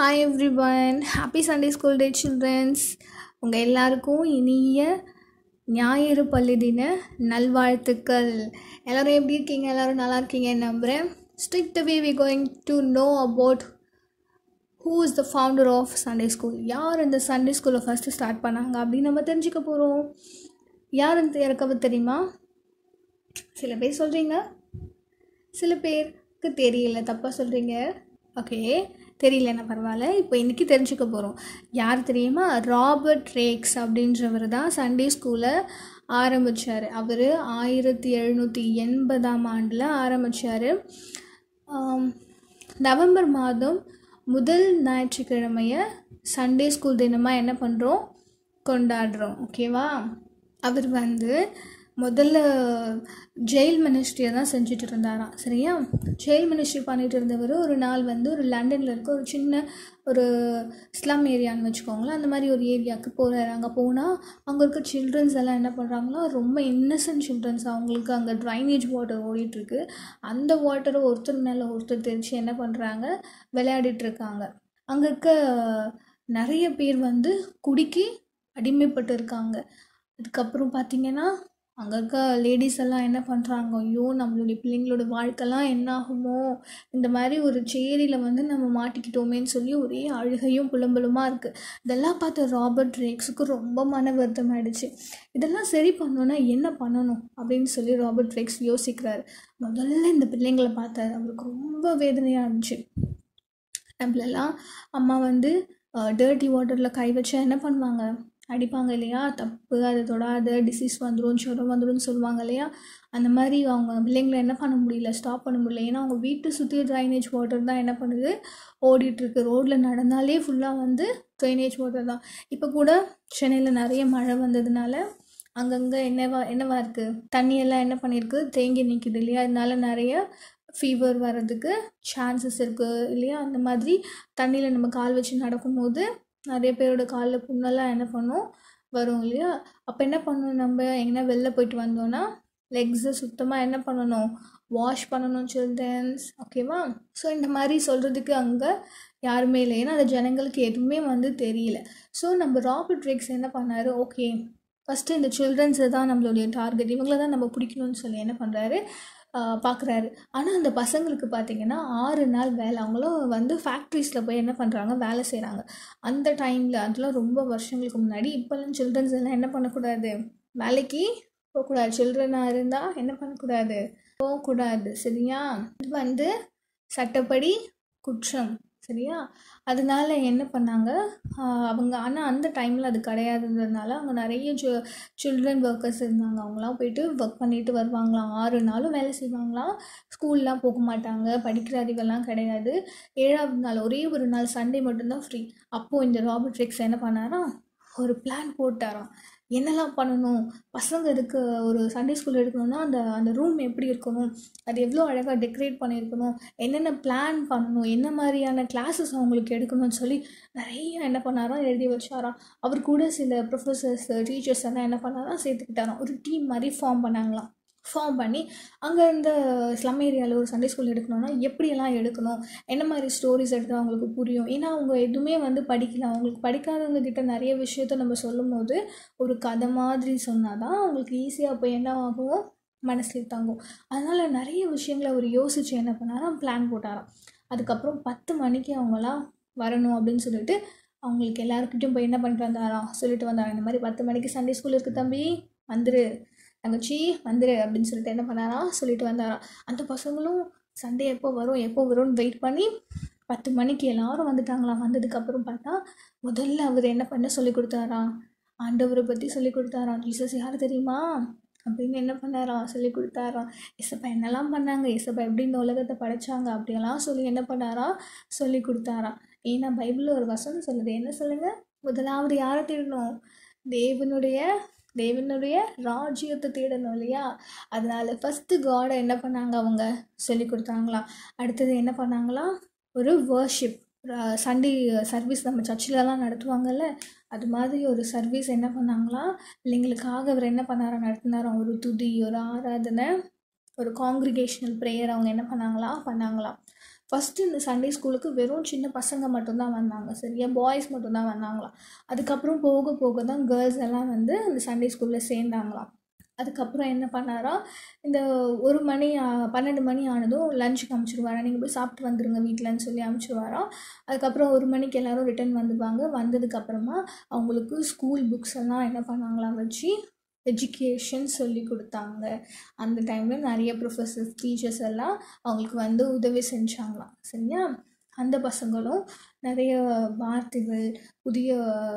hi everyone happy Sunday school day childrens உங்கள் எல்லாருக்கும் இனிய ஞாயிறு பள்ளி தின நல்வாழ்த்துக்கள் எல்லோரும் எப்படி இருக்கீங்க எல்லோரும் நல்லா இருக்கீங்கன்னு நம்புகிறேன் strict way we going to know about who is the founder of Sunday school யார் இந்த சண்டே ஸ்கூலை ஃபஸ்ட்டு ஸ்டார்ட் பண்ணாங்க அப்படின்னு நம்ம தெரிஞ்சுக்க போகிறோம் யாருன்னு யாருக்காவது தெரியுமா சில பேர் சொல்கிறீங்க சில பேருக்கு தெரியல தப்பாக சொல்கிறீங்க ஓகே தெரியலன்னா பரவாயில்ல இப்போ இன்றைக்கி தெரிஞ்சுக்க போகிறோம் யார் தெரியுமா ராபர்ட் ரேக்ஸ் அப்படின்றவர் தான் சண்டே ஸ்கூலை ஆரம்பித்தார் அவர் ஆயிரத்தி எழுநூற்றி எண்பதாம் ஆண்டில் ஆரம்பித்தார் நவம்பர் மாதம் முதல் ஞாயிற்றுக்கிழமையை சண்டே ஸ்கூல் தினமாக என்ன பண்ணுறோம் கொண்டாடுறோம் ஓகேவா அவர் வந்து முதல்ல ஜெயில் மினிஸ்ட்ரியை தான் செஞ்சுட்டு இருந்தாராம் சரியா ஜெயில் மினிஸ்ட்ரி பண்ணிட்டு இருந்தவர் ஒரு நாள் வந்து ஒரு லண்டனில் இருக்க ஒரு சின்ன ஒரு ஸ்லம் ஏரியான்னு வச்சுக்கோங்களேன் அந்த மாதிரி ஒரு ஏரியாவுக்கு போகிறாரு அங்கே போனால் அங்கே இருக்க சில்ட்ரன்ஸ் எல்லாம் என்ன பண்ணுறாங்களோ ரொம்ப இன்னசென்ட் சில்ட்ரன்ஸ் அவங்களுக்கு அங்கே ட்ரைனேஜ் வாட்டர் ஓடிட்டுருக்கு அந்த வாட்டரை ஒருத்தர் மேலே ஒருத்தர் தெரிச்சு என்ன பண்ணுறாங்க விளையாடிட்டு இருக்காங்க அங்கே இருக்க நிறைய பேர் வந்து குடிக்கி அடிமைப்பட்டு இருக்காங்க அதுக்கப்புறம் பார்த்தீங்கன்னா அங்கே இருக்க லேடிஸ் எல்லாம் என்ன பண்ணுறாங்க ஐயோ நம்மளுடைய பிள்ளைங்களோட வாழ்க்கைலாம் என்ன ஆகுமோ இந்த மாதிரி ஒரு சேரியில் வந்து நம்ம மாட்டிக்கிட்டோமேன்னு சொல்லி ஒரே அழுகையும் புலம்பலுமாக இருக்குது இதெல்லாம் பார்த்த ராபர்ட் ரேக்ஸுக்கு ரொம்ப மன வருத்தம் ஆயிடுச்சு இதெல்லாம் சரி பண்ணணுன்னா என்ன பண்ணணும் அப்படின்னு சொல்லி ராபர்ட் ரேக்ஸ் யோசிக்கிறாரு முதல்ல இந்த பிள்ளைங்களை பார்த்தாரு அவருக்கு ரொம்ப வேதனையாக இருந்துச்சு நம்மளெல்லாம் அம்மா வந்து டர்ட்டி வாட்டரில் கை வச்சா என்ன பண்ணுவாங்க அடிப்பாங்க இல்லையா தப்பு அதை தொடாத டிசீஸ் வந்துடும் ஜுரம் வந்துடும் சொல்லுவாங்க இல்லையா அந்த மாதிரி அவங்க பிள்ளைங்களை என்ன பண்ண முடியல ஸ்டாப் பண்ண முடியல ஏன்னா அவங்க வீட்டை சுற்றி ட்ரைனேஜ் வாட்டர் தான் என்ன பண்ணுது ஓடிட்டுருக்கு ரோட்டில் நடந்தாலே ஃபுல்லாக வந்து ட்ரைனேஜ் வாட்டர் தான் இப்போ கூட சென்னையில் நிறைய மழை வந்ததுனால அங்கங்கே என்னவா என்னவா இருக்குது தண்ணியெல்லாம் என்ன பண்ணியிருக்கு தேங்கி நிற்கிது இல்லையா அதனால நிறைய ஃபீவர் வர்றதுக்கு சான்சஸ் இருக்குது இல்லையா அந்த மாதிரி தண்ணியில் நம்ம கால் வச்சு நடக்கும்போது நிறைய பேரோட காலில் புண்ணெல்லாம் என்ன பண்ணும் வரும் இல்லையா அப்போ என்ன பண்ணணும் நம்ம எங்கன்னா வெளில போயிட்டு வந்தோன்னா லெக்ஸை சுத்தமாக என்ன பண்ணணும் வாஷ் பண்ணணும் சில்ட்ரன்ஸ் ஓகேவா ஸோ இந்த மாதிரி சொல்கிறதுக்கு அங்கே யாருமே இல்லை ஏன்னா அந்த ஜனங்களுக்கு எதுவுமே வந்து தெரியல ஸோ நம்ம ராபர்ட் ரெக்ஸ் என்ன பண்ணார் ஓகே ஃபஸ்ட்டு இந்த சில்ட்ரன்ஸை தான் நம்மளுடைய டார்கெட் இவங்கள தான் நம்ம பிடிக்கணும்னு சொல்லி என்ன பண்ணுறாரு பார்க்குறாரு ஆனால் அந்த பசங்களுக்கு பார்த்திங்கன்னா ஆறு நாள் வேலை அவங்களும் வந்து ஃபேக்ட்ரிஸில் போய் என்ன பண்ணுறாங்க வேலை செய்கிறாங்க அந்த டைமில் அதெல்லாம் ரொம்ப வருஷங்களுக்கு முன்னாடி இப்போல்லாம் சில்ட்ரன்ஸ் எல்லாம் என்ன பண்ணக்கூடாது வேலைக்கு போகக்கூடாது சில்ட்ரனாக இருந்தால் என்ன பண்ணக்கூடாது போகக்கூடாது சரியா இது வந்து சட்டப்படி குற்றம் சரியா அதனால என்ன பண்ணாங்க அவங்க ஆனால் அந்த டைமில் அது கிடையாதுன்றதுனால அவங்க நிறைய சு சில்ட்ரன் ஒர்க்கர்ஸ் இருந்தாங்க அவங்களாம் போயிட்டு ஒர்க் பண்ணிட்டு வருவாங்களாம் ஆறு நாளும் வேலை செய்வாங்களாம் ஸ்கூல்லாம் போக மாட்டாங்க படிக்கிற அறிவெல்லாம் கிடையாது ஏழாவது நாள் ஒரே ஒரு நாள் சண்டே மட்டும்தான் ஃப்ரீ அப்போது இந்த ராபர்ட் ரெக்ஸ் என்ன பண்ணாராம் ஒரு பிளான் போட்டாராம் என்னெல்லாம் பண்ணணும் பசங்க இருக்க ஒரு சண்டே ஸ்கூல் எடுக்கணும்னா அந்த அந்த ரூம் எப்படி இருக்கணும் அது எவ்வளோ அழகாக டெக்கரேட் பண்ணியிருக்கணும் என்னென்ன பிளான் பண்ணணும் என்ன மாதிரியான கிளாஸஸ் அவங்களுக்கு எடுக்கணும்னு சொல்லி நிறைய என்ன பண்ணாராம் எழுதி வச்சாராம் அவர் கூட சில ப்ரொஃபஸர்ஸ் டீச்சர்ஸ் எல்லாம் என்ன பண்ணாராம் சேர்த்துக்கிட்டாராம் ஒரு டீம் மாதிரி ஃபார்ம் பண்ணாங்களாம் ஃபார்ம் பண்ணி அங்கே இருந்த ஸ்லம் ஏரியாவில் ஒரு சண்டே ஸ்கூல் எடுக்கணும்னா எப்படியெல்லாம் எடுக்கணும் என்ன மாதிரி ஸ்டோரிஸ் எடுத்தால் அவங்களுக்கு புரியும் ஏன்னா அவங்க எதுவுமே வந்து படிக்கல அவங்களுக்கு படிக்காதவங்க கிட்ட நிறைய விஷயத்த நம்ம சொல்லும் போது ஒரு கதை மாதிரி சொன்னால் தான் அவங்களுக்கு ஈஸியாக போய் என்ன ஆகும் மனசில் தங்கும் அதனால் நிறைய விஷயங்களை அவர் யோசித்து என்ன பண்ணாராம் பிளான் போட்டாராம் அதுக்கப்புறம் பத்து மணிக்கு அவங்களாம் வரணும் அப்படின்னு சொல்லிட்டு அவங்களுக்கு எல்லாருக்கிட்டையும் போய் என்ன பண்ணிட்டு வந்தாராம் சொல்லிட்டு வந்தாராம் இந்த மாதிரி பத்து மணிக்கு சண்டே ஸ்கூல் இருக்குது தம்பி வந்துரு தங்கச்சி வந்துரு அப்படின்னு சொல்லிட்டு என்ன பண்ணாராம் சொல்லிட்டு வந்தாராம் அந்த பசங்களும் சண்டே எப்போ வரும் எப்போ வரும்னு வெயிட் பண்ணி பத்து மணிக்கு எல்லாரும் வந்துட்டாங்களாம் வந்ததுக்கப்புறம் பார்த்தா முதல்ல அவர் என்ன பண்ண சொல்லி கொடுத்தாராம் ஆண்டவரை பற்றி சொல்லி கொடுத்தாராம் ஜீசஸ் யார் தெரியுமா அப்படின்னு என்ன பண்ணாராம் சொல்லி கொடுத்தாராம் இசப்பா என்னெல்லாம் பண்ணாங்க இசப்பா எப்படி இந்த உலகத்தை படைச்சாங்க அப்படியெல்லாம் சொல்லி என்ன பண்ணாராம் சொல்லி கொடுத்தாராம் ஏன்னா பைபிளில் ஒரு வசனம் சொல்லுது என்ன சொல்லுங்கள் முதலாவது யாரை தேடணும் தேவனுடைய தேவனுடைய ராஜ்யத்தை தேடணும் இல்லையா அதனால் ஃபஸ்ட்டு காடை என்ன பண்ணாங்க அவங்க சொல்லி கொடுத்தாங்களாம் அடுத்தது என்ன பண்ணாங்களாம் ஒரு வர்ஷிப் சண்டே சர்வீஸ் நம்ம சர்ச்சிலலாம் நடத்துவாங்கல்ல அது மாதிரி ஒரு சர்வீஸ் என்ன பண்ணாங்களாம் பிள்ளைங்களுக்காக அவர் என்ன பண்ணாரா நடத்தினாராம் ஒரு துதி ஒரு ஆராதனை ஒரு காங்க்ரிகேஷனல் ப்ரேயர் அவங்க என்ன பண்ணாங்களாம் பண்ணாங்களாம் ஃபஸ்ட்டு இந்த சண்டே ஸ்கூலுக்கு வெறும் சின்ன பசங்க மட்டும்தான் வந்தாங்க சரியா பாய்ஸ் மட்டும்தான் வந்தாங்களாம் அதுக்கப்புறம் போக போக தான் கேர்ள்ஸ் எல்லாம் வந்து இந்த சண்டே ஸ்கூலில் சேர்ந்தாங்களாம் அதுக்கப்புறம் என்ன பண்ணாரா இந்த ஒரு மணி ஆ- பன்னெண்டு மணி ஆனதும் லஞ்சுக்கு அமுச்சிடுவாரா நீங்கள் போய் சாப்பிட்டு வந்துடுங்க வீட்டிலன்னு சொல்லி அமுச்சிடுவாராம் அதுக்கப்புறம் ஒரு மணிக்கு எல்லாரும் ரிட்டர்ன் வந்துடுவாங்க வந்ததுக்கப்புறமா அவங்களுக்கு ஸ்கூல் புக்ஸ் எல்லாம் என்ன பண்ணாங்களாம் வச்சு எஜுகேஷன் சொல்லி கொடுத்தாங்க அந்த டைமில் நிறைய ப்ரொஃபஸர்ஸ் டீச்சர்ஸ் எல்லாம் அவங்களுக்கு வந்து உதவி செஞ்சாங்களாம் சரியா அந்த பசங்களும் நிறைய வார்த்தைகள் புதிய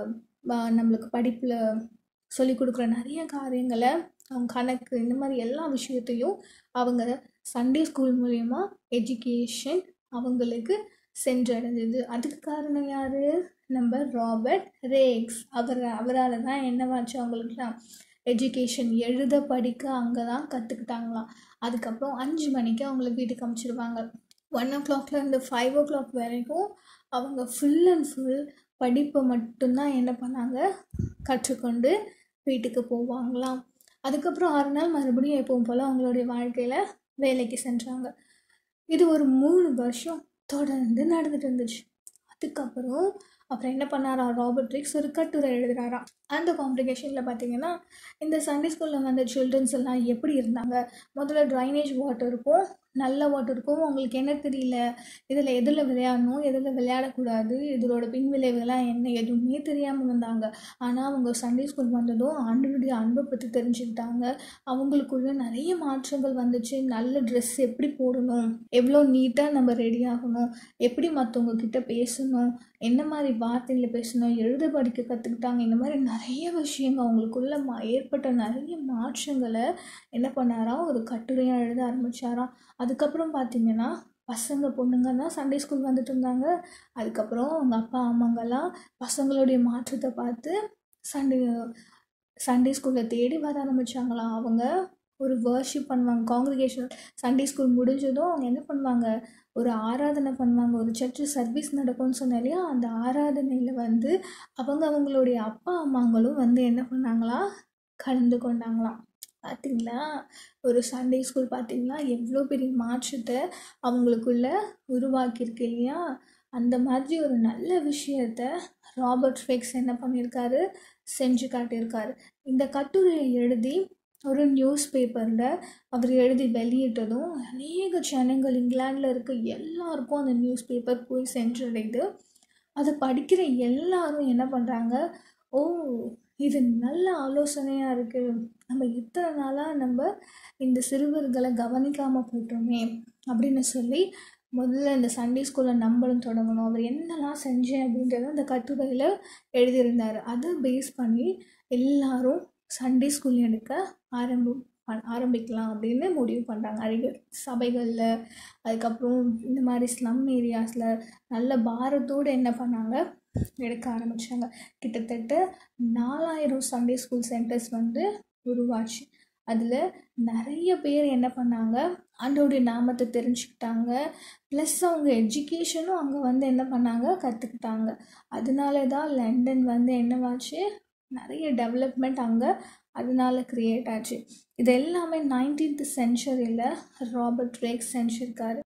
வ- நம்மளுக்கு படிப்பில் சொல்லி கொடுக்குற நிறைய காரியங்களை அவங்க கணக்கு இந்த மாதிரி எல்லா விஷயத்தையும் அவங்க சண்டே ஸ்கூல் மூலயமா எஜுகேஷன் அவங்களுக்கு சென்றடைஞ்சது அதுக்கு காரணம் யார் நம்ம ராபர்ட் ரேக்ஸ் அவர் அவரால் தான் என்னவாச்சு அவங்களுக்குலாம் எஜுகேஷன் எழுத படிக்க அங்கே தான் கற்றுக்கிட்டாங்களாம் அதுக்கப்புறம் அஞ்சு மணிக்கு அவங்கள வீட்டுக்கு அமுச்சிடுவாங்க ஒன் ஓ கிளாக்லேருந்து ஃபைவ் ஓ கிளாக் வரைக்கும் அவங்க ஃபுல் அண்ட் ஃபுல் படிப்பை மட்டும்தான் என்ன பண்ணாங்க கற்றுக்கொண்டு வீட்டுக்கு போவாங்களாம் அதுக்கப்புறம் ஆறு நாள் மறுபடியும் எப்பவும் போல் அவங்களுடைய வாழ்க்கையில் வேலைக்கு சென்றாங்க இது ஒரு மூணு வருஷம் தொடர்ந்து நடந்துட்டு இருந்துச்சு அதுக்கப்புறம் அப்புறம் என்ன பண்ணாரா ராபர்ட் ரிக்ஸ் ஒரு கட்டுரை எழுதுறாராம் அந்த காம்ப்ளிகேஷனில் பார்த்தீங்கன்னா இந்த சண்டே ஸ்கூலில் வந்த சில்ட்ரன்ஸ் எல்லாம் எப்படி இருந்தாங்க முதல்ல ட்ரைனேஜ் வாட்டர் இருக்கும் நல்ல வாட்டர் இருக்கும் அவங்களுக்கு என்ன தெரியல இதில் எதில் விளையாடணும் எதில் விளையாடக்கூடாது இதோட பின்விளைவுகள்லாம் என்ன எதுவுமே தெரியாமல் வந்தாங்க ஆனால் அவங்க சண்டே ஸ்கூல் வந்ததும் ஆண்டனுடைய அன்பை பற்றி தெரிஞ்சுக்கிட்டாங்க அவங்களுக்குள்ள நிறைய மாற்றங்கள் வந்துச்சு நல்ல ட்ரெஸ் எப்படி போடணும் எவ்வளோ நீட்டாக நம்ம ரெடி ஆகணும் எப்படி மற்றவங்க கிட்ட பேசணும் என்ன மாதிரி வார்த்தையில் பேசணும் எழுத படிக்க கற்றுக்கிட்டாங்க இந்த மாதிரி நிறைய விஷயங்கள் அவங்களுக்குள்ள மா ஏற்பட்ட நிறைய மாற்றங்களை என்ன பண்ணாராம் ஒரு கட்டுரையாக எழுத ஆரம்பிச்சாராம் அதுக்கப்புறம் பார்த்தீங்கன்னா பசங்க பொண்ணுங்க தான் சண்டே ஸ்கூல் வந்துட்டு இருந்தாங்க அதுக்கப்புறம் அவங்க அப்பா அம்மாங்கெல்லாம் பசங்களுடைய மாற்றத்தை பார்த்து சண்டே சண்டே ஸ்கூலில் தேடி வர ஆரம்பிச்சாங்களாம் அவங்க ஒரு வர்ஷிப் பண்ணுவாங்க காங்கிரிகேஷன் சண்டே ஸ்கூல் முடிஞ்சதும் அவங்க என்ன பண்ணுவாங்க ஒரு ஆராதனை பண்ணுவாங்க ஒரு சர்ச்சு சர்வீஸ் நடக்கும்னு சொன்னேன் இல்லையா அந்த ஆராதனையில் வந்து அவங்க அவங்களுடைய அப்பா அம்மாங்களும் வந்து என்ன பண்ணாங்களா கலந்து கொண்டாங்களாம் பார்த்தீங்களா ஒரு சண்டே ஸ்கூல் பார்த்தீங்களா எவ்வளோ பெரிய மாற்றத்தை அவங்களுக்குள்ள உருவாக்கியிருக்கு இல்லையா அந்த மாதிரி ஒரு நல்ல விஷயத்த ராபர்ட் ஃபெக்ஸ் என்ன பண்ணியிருக்காரு செஞ்சு காட்டியிருக்காரு இந்த கட்டுரையை எழுதி ஒரு நியூஸ் பேப்பரில் அவர் எழுதி வெளியிட்டதும் அநேக ஜனங்கள் இங்கிலாண்டில் இருக்க எல்லாருக்கும் அந்த நியூஸ் பேப்பர் போய் சென்றடையுது அதை படிக்கிற எல்லாரும் என்ன பண்ணுறாங்க ஓ இது நல்ல ஆலோசனையாக இருக்குது நம்ம இத்தனை நாளாக நம்ம இந்த சிறுவர்களை கவனிக்காமல் போயிட்டோமே அப்படின்னு சொல்லி முதல்ல இந்த சண்டே ஸ்கூலில் நம்மளும் தொடங்கணும் அவர் என்னெல்லாம் செஞ்சேன் அப்படின்றத அந்த கட்டுரையில் எழுதியிருந்தார் அதை பேஸ் பண்ணி எல்லாரும் சண்டே ஸ்கூல் எடுக்க ஆரம்பம் பண்- ஆரம்பிக்கலாம் அப்படின்னு முடிவு பண்ணுறாங்க அதிக சபைகளில் அதுக்கப்புறம் இந்த மாதிரி ஸ்லம் ஏரியாஸில் நல்ல பாரத்தோடு என்ன பண்ணாங்க எடுக்க ஆரம்பித்தாங்க கிட்டத்தட்ட நாலாயிரம் சண்டே ஸ்கூல் சென்டர்ஸ் வந்து உருவாச்சு அதில் நிறைய பேர் என்ன பண்ணாங்க ஆண்டோடைய நாமத்தை தெரிஞ்சுக்கிட்டாங்க ப்ளஸ் அவங்க எஜுகேஷனும் அங்கே வந்து என்ன பண்ணாங்க கற்றுக்கிட்டாங்க அதனால தான் லண்டன் வந்து என்னவாச்சு நிறைய டெவலப்மெண்ட் அங்கே அதனால க்ரியேட் ஆச்சு இது எல்லாமே நைன்டீன்த் சென்ச்சுரியில் ராபர்ட் ரேக் செஞ்சுருக்காரு